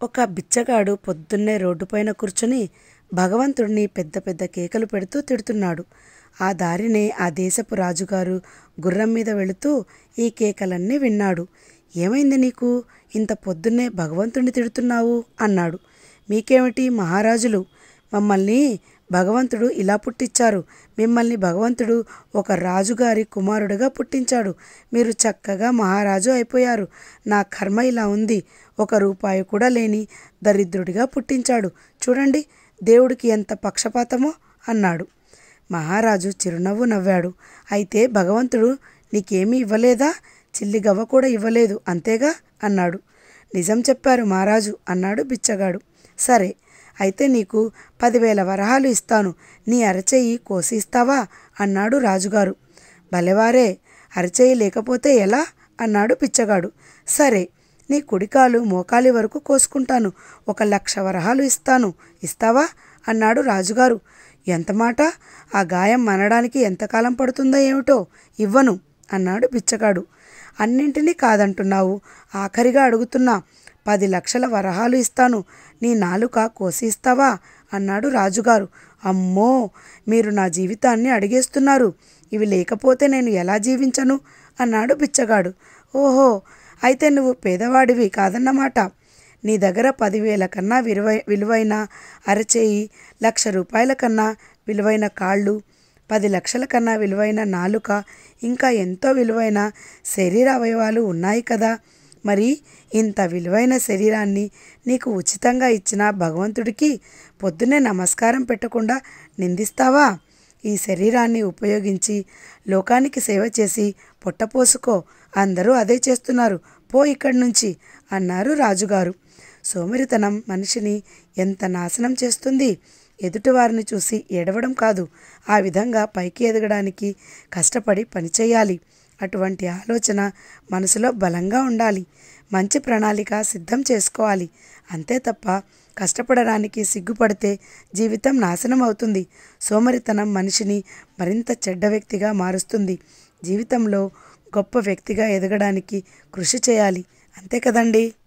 ఒక బిచ్చగాడు పొద్దున్నే రోడ్డుపైన కూర్చుని భగవంతుడిని పెద్ద పెద్ద కేకలు పెడుతూ తిడుతున్నాడు ఆ దారినే ఆ దేశపు రాజుగారు గుర్రం మీద వెళుతూ ఈ కేకలన్నీ విన్నాడు ఏమైంది నీకు ఇంత పొద్దున్నే భగవంతుడిని తిడుతున్నావు అన్నాడు మీకేమిటి మహారాజులు మమ్మల్ని భగవంతుడు ఇలా పుట్టించారు మిమ్మల్ని భగవంతుడు ఒక రాజుగారి కుమారుడిగా పుట్టించాడు మీరు చక్కగా మహారాజు అయిపోయారు నా కర్మ ఇలా ఉంది ఒక రూపాయి కూడా లేని దరిద్రుడిగా పుట్టించాడు చూడండి దేవుడికి ఎంత పక్షపాతమో అన్నాడు మహారాజు చిరునవ్వు నవ్వాడు అయితే భగవంతుడు నీకేమీ ఇవ్వలేదా చిల్లిగవ్వ కూడా ఇవ్వలేదు అంతేగా అన్నాడు నిజం చెప్పారు మహారాజు అన్నాడు బిచ్చగాడు సరే అయితే నీకు పదివేల వరహాలు ఇస్తాను నీ అరచేయి కోసి ఇస్తావా అన్నాడు రాజుగారు భలేవారే అరచేయి లేకపోతే ఎలా అన్నాడు పిచ్చగాడు సరే నీ కుడికాలు మోకాలి వరకు కోసుకుంటాను ఒక లక్ష వరహాలు ఇస్తాను ఇస్తావా అన్నాడు రాజుగారు ఎంత మాట ఆ గాయం మనడానికి ఎంతకాలం పడుతుందో ఏమిటో ఇవ్వను అన్నాడు బిచ్చగాడు అన్నింటినీ కాదంటున్నావు ఆఖరిగా అడుగుతున్నా పది లక్షల వరహాలు ఇస్తాను నీ నాలుక కోసి ఇస్తావా అన్నాడు రాజుగారు అమ్మో మీరు నా జీవితాన్ని అడిగేస్తున్నారు ఇవి లేకపోతే నేను ఎలా జీవించను అన్నాడు బిచ్చగాడు ఓహో అయితే నువ్వు పేదవాడివి కాదన్నమాట నీ దగ్గర పదివేల కన్నా విలువై విలువైన అరచేయి లక్ష రూపాయల కన్నా విలువైన కాళ్ళు పది లక్షల కన్నా విలువైన నాలుక ఇంకా ఎంతో విలువైన శరీర అవయవాలు ఉన్నాయి కదా మరి ఇంత విలువైన శరీరాన్ని నీకు ఉచితంగా ఇచ్చిన భగవంతుడికి పొద్దున్నే నమస్కారం పెట్టకుండా నిందిస్తావా ఈ శరీరాన్ని ఉపయోగించి లోకానికి సేవ చేసి పొట్టపోసుకో అందరూ అదే చేస్తున్నారు పో ఇక్కడి నుంచి అన్నారు రాజుగారు సోమరితనం మనిషిని ఎంత నాశనం చేస్తుంది ఎదుటివారిని చూసి ఏడవడం కాదు ఆ విధంగా పైకి ఎదగడానికి కష్టపడి పనిచేయాలి అటువంటి ఆలోచన మనసులో బలంగా ఉండాలి మంచి ప్రణాళిక సిద్ధం చేసుకోవాలి అంతే తప్ప కష్టపడడానికి సిగ్గుపడితే జీవితం నాశనం అవుతుంది సోమరితనం మనిషిని మరింత చెడ్డ వ్యక్తిగా మారుస్తుంది జీవితంలో గొప్ప వ్యక్తిగా ఎదగడానికి కృషి చేయాలి అంతే కదండి